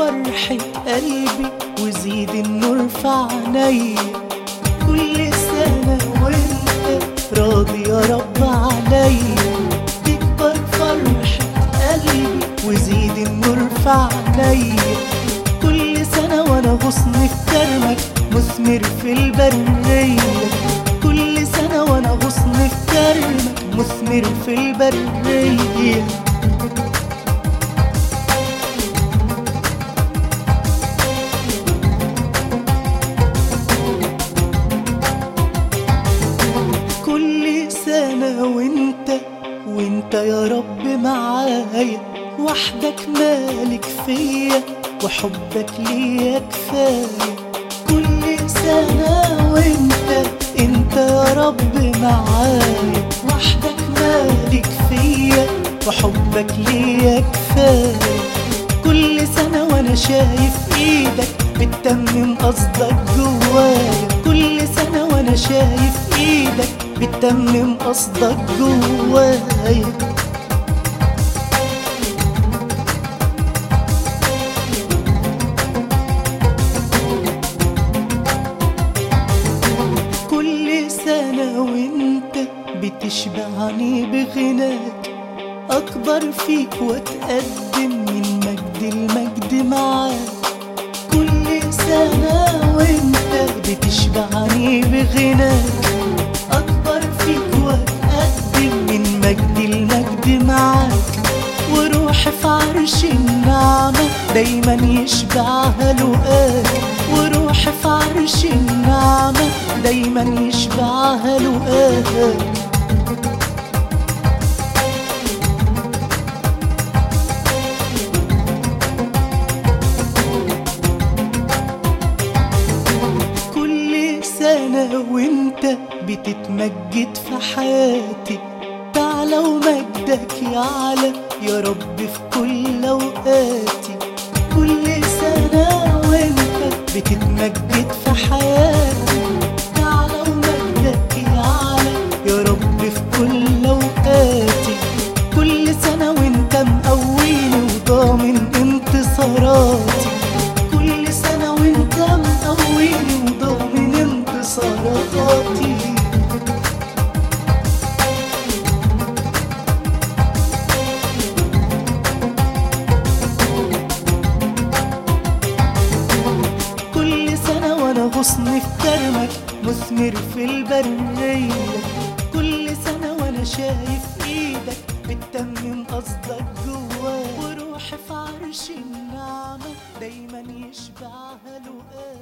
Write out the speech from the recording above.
فرحة قلبي وزيد النور في عينيا كل سنة وانت راضي يا رب عليا تكبر فرحة قلبي وزيد النور في عينيا كل سنة وانا غصن في كرمك مثمر في البرية كل سنة وانا غصن في كرمك مثمر في البرية كل سنة وانت وانت يا رب معايا وحدك مالك فيا وحبك ليا كفاية كل سنة وانت انت يا رب معايا وحدك مالك فيا وحبك ليا كفاية كل سنة وانا شايف ايدك بتتمم قصدك جوايا كل سنة وانا شايف ايدك بتتمم قصدك جوايا كل سنة وانت بتشبعني بغناك أكبر فيك وأتقدم من مجد المجد معاك كل سنة وانت بتشبعني بغناك أكبر فيك وأتقدم من مجد المجد معاك وروحي في عرش النعمة دايما يشبعها لقاك وروحي في عرش النعمة دايما يشبعها لقاك كل سنة وانت بتتمجد في حياتي تعالى ومجدك يعلى يا رب في كل اوقاتي كل سنة وانت بتتمجد في حياتي تعالى ومجدك يعلى يا رب في كل اوقاتي كل سنة وانت مقويني وضامن انتصاراتي كل سنة وانت مقويني وضامن انتصاراتي كل سنة وانا غصن في كرمك مثمر في البرية كل سنة وانا شايف ايدك بتتمم قصدك جوايا وروحي في عرش النعمة دايما يشبعها لقاك